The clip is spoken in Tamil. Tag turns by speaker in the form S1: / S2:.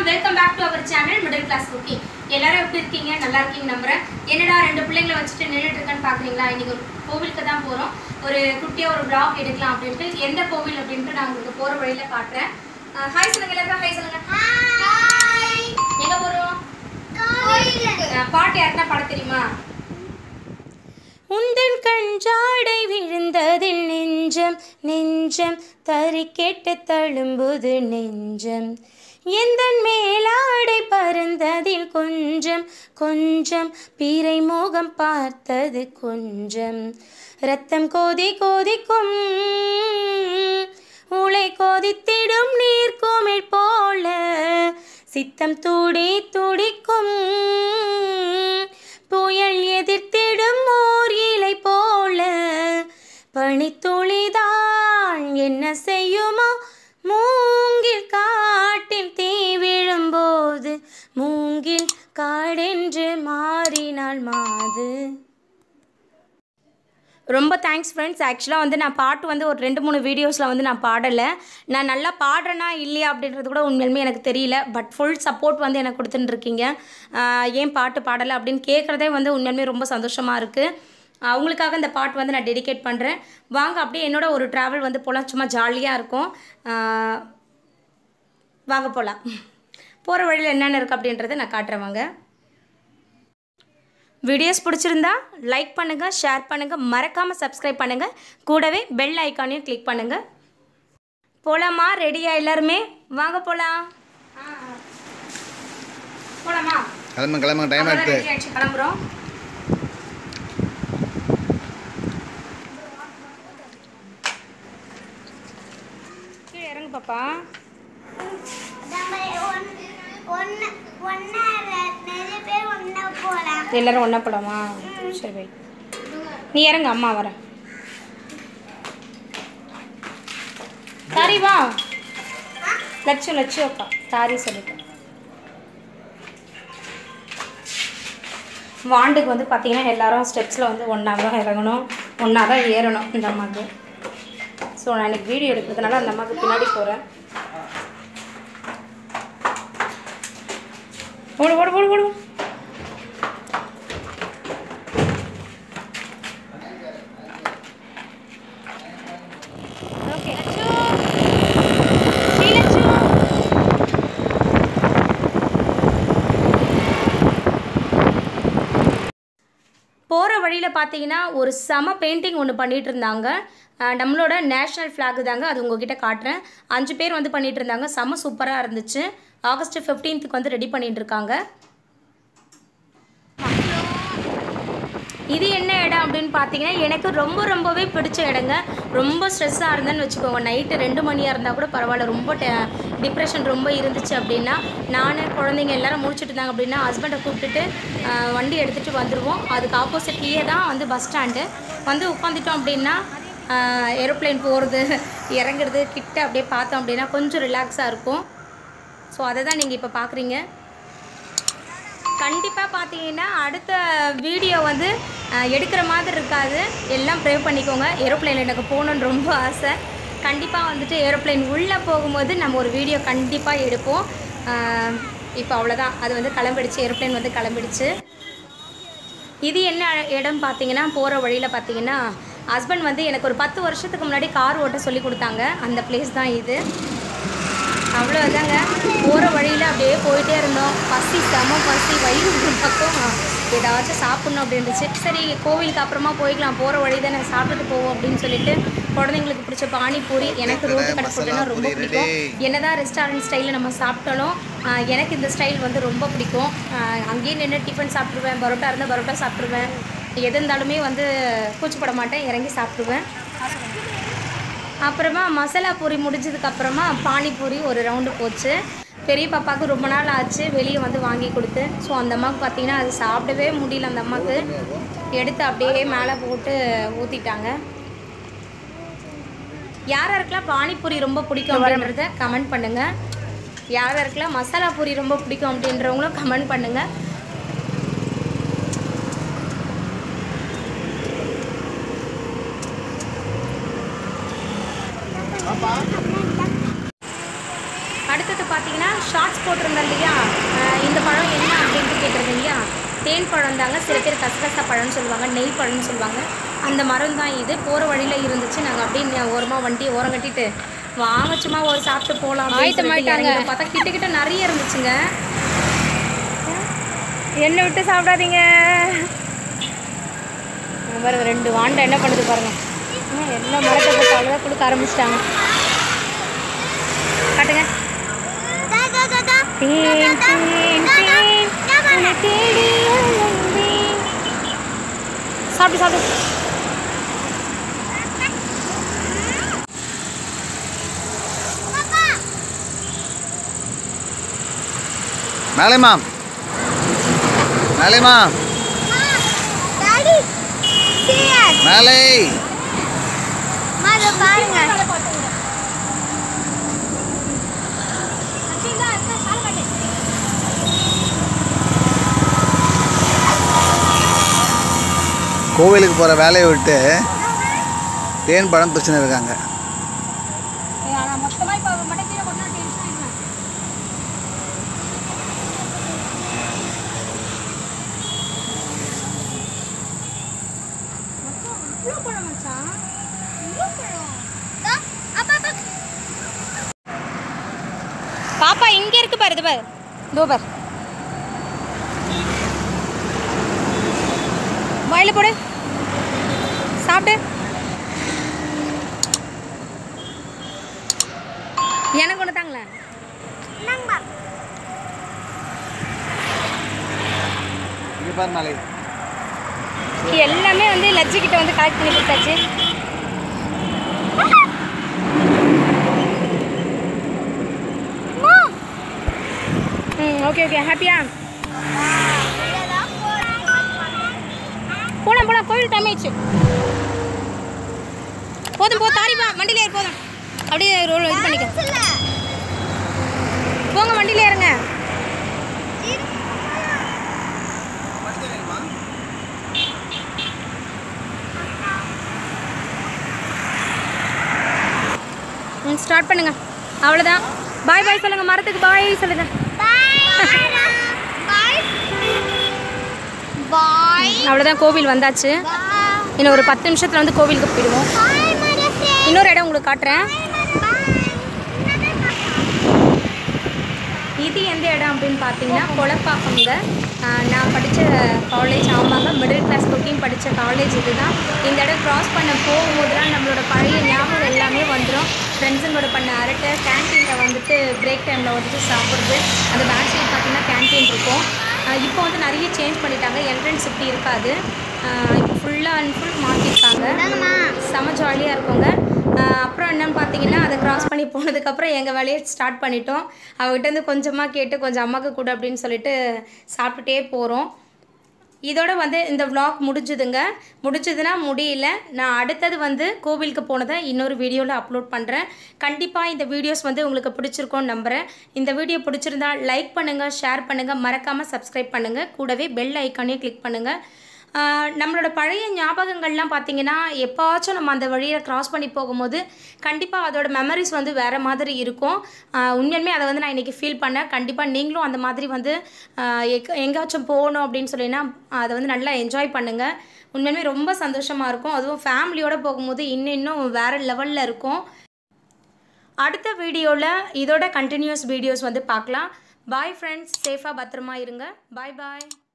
S1: Welcome back to our channel middle class cooking எல்லாரும் எப்படி இருக்கீங்க நல்லா இருக்கீங்க நம்புறேன் என்னடா ரெண்டு பிள்ளைங்களை வச்சுட்டு நின்றுட்டு இருக்கேன்னு பார்க்குறீங்களா இன்னைக்கு ஒரு கோவிலுக்கு தான் போகிறோம் ஒரு குட்டியாக ஒரு vlog எடுக்கலாம் அப்படின்ட்டு எந்த கோவில் அப்படின்ட்டு நான் உங்களுக்கு போகிற வழியில் காட்டுறேன் ஹாய் சொல்லுங்க எல்லாரும் ஹாய் சொல்லுங்க எங்கே போகிறோம் பாட்டு யாருன்னா பாட தெரியுமா உந்தன் கஞ்சாடை விழுந்ததில் நெஞ்சம் நெஞ்சம் தறி கேட்டு தழும்புது நெஞ்சம் எந்தன் மேலாடை பறந்ததில் கொஞ்சம் கொஞ்சம் பிறை மோகம் பார்த்தது கொஞ்சம் ரத்தம் கோதி கோதிக்கும் உலை கொதித்திடும் நீர்க்குமிழ் போல சித்தம் துடி துடிக்கும் புயல் எதிர்த்திடும் ஓர் இலை போல பனித்துளிதான் என்ன செய்யுமோ மூங்கில் காட்டில் தீ விழும்போது மூங்கில் காடென்று மாறினாள் மாது ரொம்ப தேங்க்ஸ் ஃப்ரெண்ட்ஸ் ஆக்சுவலாக வந்து நான் பாட்டு வந்து ஒரு ரெண்டு மூணு வீடியோஸில் வந்து நான் பாடலை நான் நல்லா பாடுறேனா இல்லையா அப்படின்றது கூட உண்மையிலுமே எனக்கு தெரியல பட் ஃபுல் சப்போர்ட் வந்து எனக்கு கொடுத்துட்டு இருக்கீங்க ஆஹ் ஏன் பாட்டு பாடலை அப்படின்னு கேட்குறதே வந்து உண்மையிலுமே ரொம்ப சந்தோஷமாக இருக்குது அவங்களுக்காக இந்த பாட்டு வந்து நான் டெடிகேட் பண்ணுறேன் வாங்க அப்படியே என்னோட ஒரு ட்ராவல் வந்து போகலாம் சும்மா ஜாலியாக இருக்கும் ஆஹ் வாங்க போகலாம் போகிற வழியில் என்னென்ன இருக்குது அப்படின்றத நான் காட்டுறேன் வாங்க வீடியோஸ் பிடிச்சிருந்தா லைக் பண்ணுங்கள் ஷேர் பண்ணுங்கள் மறக்காமல் சப்ஸ்கிரைப் பண்ணுங்கள் கூடவே பெல் ஐக்கானையும் கிளிக் பண்ணுங்கள் போகலாமா ரெடியா எல்லாருமே வாங்க போகலாம் போகலாமா
S2: கிளம்புங்க கிளம்புங்க டைம் ஆயிடுது
S1: ரெடி ஆயிடுச்சு கிளம்புறோம் கீழே இறங்கு பாப்பா எல்லாரும் ஒன்றா போகலாமா சரி வை நீ இறங்க அம்மா வரேன் தாரி வா லட்சு லட்சு அக்கா தாரி சொல்லிட்டேன் வாண்டுக்கு வந்து பார்த்தீங்கன்னா எல்லாரும் ஸ்டெப்ஸில் வந்து ஒன்றா தான் இறங்கணும் ஒன்றா தான் ஏறணும் இந்த அம்மாவுக்கு ஸோ நான் எனக்கு வீடியோ எடுக்கிறதுனால அந்த அம்மாவுக்கு பின்னாடி போகிறேன் ஓடு ஓடு ஓடு ஓடு ஓகே லட்சு ஸ்ரீ லட்சு போகிற வழியில் பார்த்தீங்கன்னா ஒரு செம பெயிண்டிங் ஒன்று பண்ணிகிட்டு இருந்தாங்க அஹ் நம்மளோட நேஷ்னல் ஃப்ளாக் தாங்க அது உங்ககிட்ட காட்டுறேன் அஞ்சு பேர் வந்து பண்ணிகிட்டு இருந்தாங்க செம சூப்பராக இருந்துச்சு ஆகஸ்ட் ஃபிஃப்டீன்த்துக்கு வந்து ரெடி பண்ணிட்டு இருக்காங்க இது என்ன இடம் அப்படின்னு பார்த்தீங்கன்னா எனக்கு ரொம்ப ரொம்பவே பிடிச்ச இடங்க ரொம்ப ஸ்ட்ரெஸ்ஸாக இருந்தேன்னு வச்சுக்கோங்க நைட்டு ரெண்டு மணியாக இருந்தால் கூட பரவாயில்ல ரொம்ப டிப்ரெஷன் ரொம்ப இருந்துச்சு அப்படின்னா நான் குழந்தைங்க எல்லாரும் முடிச்சுட்டு இருந்தாங்க அப்படின்னா ஹஸ்பண்டை கூப்பிட்டுட்டு ஆஹ், வண்டி எடுத்துகிட்டு வந்துடுவோம் அதுக்கு ஆப்போசிட்லேயே தான் வந்து பஸ் ஸ்டாண்டு வந்து உட்காந்துட்டோம் அப்படின்னா ஏரோப்ளேன் போகிறது இறங்குறது கிட்ட அப்படியே பார்த்தோம் அப்படின்னா கொஞ்சம் ரிலாக்ஸாக இருக்கும் ஸோ அதை தான் நீங்கள் இப்போ பார்க்குறீங்க கண்டிப்பாக பார்த்தீங்கன்னா அடுத்த வீடியோ வந்து அஹ், எடுக்கிற மாதிரி இருக்காது எல்லாம் ப்ரே பண்ணிக்கோங்க ஏரோப்ளேன் எனக்கு போகணுன்னு ரொம்ப ஆசை கண்டிப்பாக வந்துட்டு ஏரோப்ளேன் உள்ளே போகும்போது நம்ம ஒரு வீடியோ கண்டிப்பாக எடுப்போம் அஹ், இப்போ அவ்வளோதான் அது வந்து கிளம்பிடுச்சு ஏரோப்ளேன் வந்து கிளம்பிடுச்சு இது என்ன இடம் பார்த்தீங்கன்னா போகிற வழியில் பார்த்தீங்கன்னா ஹஸ்பண்ட் வந்து எனக்கு ஒரு பத்து வருஷத்துக்கு முன்னாடி கார் ஓட்ட சொல்லி கொடுத்தாங்க அந்த பிளேஸ் தான் இது அவ்வளோதாங்க போகிற வழியில் அப்படியே போயிட்டே இருந்தோம் பசி செம பசி வயிறு ஒரு பக்கம் ஏதாச்சும் சாப்பிட்ணும் அப்படி இருந்துச்சு சரி கோவிலுக்கு அப்புறமா போய்க்கலாம் போகிற வழி தானே சாப்பிட்டுட்டு போவோம் அப்படின்னு சொல்லிட்டு குழந்தைங்களுக்கு பிடிச்ச பானிபூரி எனக்கு ரோட்டு கடை ஃபுட்டுனா ரொம்ப பிடிக்கும் என்னதான் ரெஸ்டாரண்ட் ஸ்டைலில் நம்ம சாப்பிட்டாலும் ஆஹ், எனக்கு இந்த ஸ்டைல் வந்து ரொம்ப பிடிக்கும் ஆஹ், அங்கேயே நின்று டிஃபன் சாப்பிட்ருவேன் பரோட்டா இருந்தால் பரோட்டா சாப்பிட்ருவேன் எது இருந்தாலுமே வந்து கூச்சப்பட மாட்டேன் இறங்கி சாப்பிடுவேன் அப்புறமா மசாலா பூரி முடிஞ்சதுக்கு அப்புறமா பானிபூரி ஒரு ரவுண்டு போச்சு பெரிய பாப்பாவுக்கு ரொம்ப நாள் ஆச்சு வெளியே வந்து வாங்கி கொடுத்து ஸோ அந்த அம்மாவுக்கு பார்த்தீங்கன்னா அது சாப்பிடவே முடியல அந்த அம்மாவுக்கு எடுத்து அப்படியே மேலே போட்டு ஊற்றிட்டாங்க யார் யாருக்கெல்லாம் பானிபூரி ரொம்ப பிடிக்கும் அப்படின்றத கமெண்ட் பண்ணுங்கள் யார் யாருக்கெல்லாம் மசாலா பூரி ரொம்ப பிடிக்கும் அப்படின்றவங்களும் கமெண்ட் பண்ணுங்கள் பார்த்தீங்கன்னா ஷார்ட்ஸ் போட்டிருந்தேன் இல்லையா அஹ் இந்த பழம் என்ன அப்படின்ட்டு கேட்டிருந்தேன் இல்லையா தேன் பழம் தாங்க சில பேர் கசகசா பழம்னு சொல்லுவாங்க நெய் பழம்னு சொல்லுவாங்க அந்த மரம் தான் இது போகிற வழியில் இருந்துச்சு நாங்கள் அப்படியே ஓரமாக வண்டியை ஓரம் கட்டிட்டு வாங்க சும்மா ஒரு சாப்பிட்டு போகலாம் ஆயிட்டமாயிட்டாங்க பார்த்தா கிட்ட கிட்ட நிறைய இருந்துச்சுங்க எண்ணெய் விட்டு சாப்பிடாதீங்க இங்க பாருங்க ரெண்டு வாண்டை என்ன பண்ணுது பாருங்க இன்னும் எல்லா மரத்தை போட்டு அவ்வளோதான் கொடுக்க ஆரம்பிச்சிட்டாங்க காட்டுங்க தேன், தேன், தேன், உன்னை தேடி அலைந்தேன். சாப்பிடு சாப்பிடு
S2: மேலேம்மா மேலேம்மா மேலே
S3: பாருங்க
S2: கோவிலுக்கு போகிற வேலையை விட்டு தேன் பழம் பிரச்சனை இருக்காங்க
S1: ஆனால் மொத்தமாக இப்போ மட்டும் கீழே கொண்டா டென்ஷன் ஆயிடுவேன் இவ்வளோ பழம் மச்சான் பாப்பா இங்க இருக்கு பாரு இது பாரு இதோ பாரு வாயில போடு சாப்பிடு எனக்கு ஒன்று தாங்களேன்
S2: இங்கே பாரு மேலே
S1: எல்லாமே வந்து லட்சு கிட்ட வந்து கலெக்ட் பண்ணி கொடுத்தாச்சு ம் ஓகே ஓகே ஹாப்பியா போலாம் போலாம் கோவில் டைம் ஆயிடுச்சு போதும் போ தாரிப்பா வண்டியில ஏறு போதும் அப்படியே ரோல் இது பண்ணிக்க போங்க வண்டியில ஏறுங்க ம் ஸ்டார்ட் பண்ணுங்க அவ்வளோதான் பாய் பாய் சொல்லுங்க மரத்துக்கு பாய் சொல்லுங்க
S3: பாய்
S1: அவ்வளோதான் கோவில் வந்தாச்சு இன்னும் ஒரு பத்து நிமிஷத்தில் வந்து கோவிலுக்கு போயிடுவோம் இன்னொரு இடம் உங்களுக்கு காட்டுறேன் இது எந்த இடம் அப்படின்னு பார்த்தீங்கன்னா கொலப்பாக்கங்க ஆஹ் நான் படித்த காலேஜ் ஆமாங்க மிடில் கிளாஸ் குக்கிங் படித்த காலேஜ் இதுதான் இந்த இடம் க்ராஸ் பண்ண போகும்போதுலாம் நம்மளோட பழைய ஞாபகம் எல்லாமே வந்துடும் ஃப்ரெண்ட்ஸுங்களோட பண்ண அரட்டை கேன்டீனில் வந்துட்டு பிரேக் டைமில் வந்துட்டு சாப்பிட்றது அந்த பேக் சைடு பார்த்தீங்கன்னா கேன்டீன் இருக்கும் ஆஹ் இப்போ வந்து நிறைய சேஞ்ச் பண்ணிட்டாங்க என்ட்ரன்ஸ் இப்படி இருக்காது ஆஹ் இப்போ ஃபுல்லாக அண்ட் ஃபுல் மாற்றிருக்காங்க செம ஜாலியாக இருக்குங்க ஆஹ் அப்புறம் என்னன்னு பார்த்தீங்கன்னா அதை கிராஸ் பண்ணி போனதுக்கப்புறம் எங்கள் வேலையை ஸ்டார்ட் பண்ணிட்டோம் அவகிட்டேருந்து கொஞ்சமாக கேட்டு கொஞ்சம் அம்மாக்கு கொடு அப்படின்னு சொல்லிட்டு சாப்பிட்டுட்டே போகிறோம் இதோட வந்து இந்த vlog முடிஞ்சுதுங்க முடிஞ்சதுன்னா முடியல நான் அடுத்தது வந்து கோவிலுக்கு போனதை இன்னொரு வீடியோவில் அப்லோட் பண்ணுறேன் கண்டிப்பாக இந்த வீடியோஸ் வந்து உங்களுக்கு பிடிச்சிருக்கோன்னு நம்புகிறேன் இந்த வீடியோ பிடிச்சிருந்தா லைக் பண்ணுங்கள் ஷேர் பண்ணுங்கள் மறக்காமல் சப்ஸ்கிரைப் பண்ணுங்கள் கூடவே பெல் ஐக்கானையும் கிளிக் பண்ணுங்கள் ஆஹ் நம்மளோட பழைய ஞாபகங்கள்லாம் பார்த்தீங்கன்னா எப்போவாச்சும் நம்ம அந்த வழியை கிராஸ் பண்ணி போகும்போது கண்டிப்பாக அதோட மெமரிஸ் வந்து வேறு மாதிரி இருக்கும் ஆஹ் உண்மையுமே அதை வந்து நான் இன்றைக்கி ஃபீல் பண்ணேன் கண்டிப்பாக நீங்களும் அந்த மாதிரி வந்து ஆஹ் எங்க- எங்கேயாச்சும் போகணும் அப்படின்னு சொல்லினா அதை வந்து நல்லா என்ஜாய் பண்ணுங்கள் உண்மையுமே ரொம்ப சந்தோஷமாக இருக்கும் அதுவும் ஃபேமிலியோடு போகும்போது இன்னும் இன்னும் வேறு லெவலில் இருக்கும் அடுத்த வீடியோவில் இதோட கண்டினியூஸ் வீடியோஸ் வந்து பார்க்கலாம் பாய் ஃப்ரெண்ட்ஸ் சேஃபாக பத்திரமா இருங்க பாய் பாய்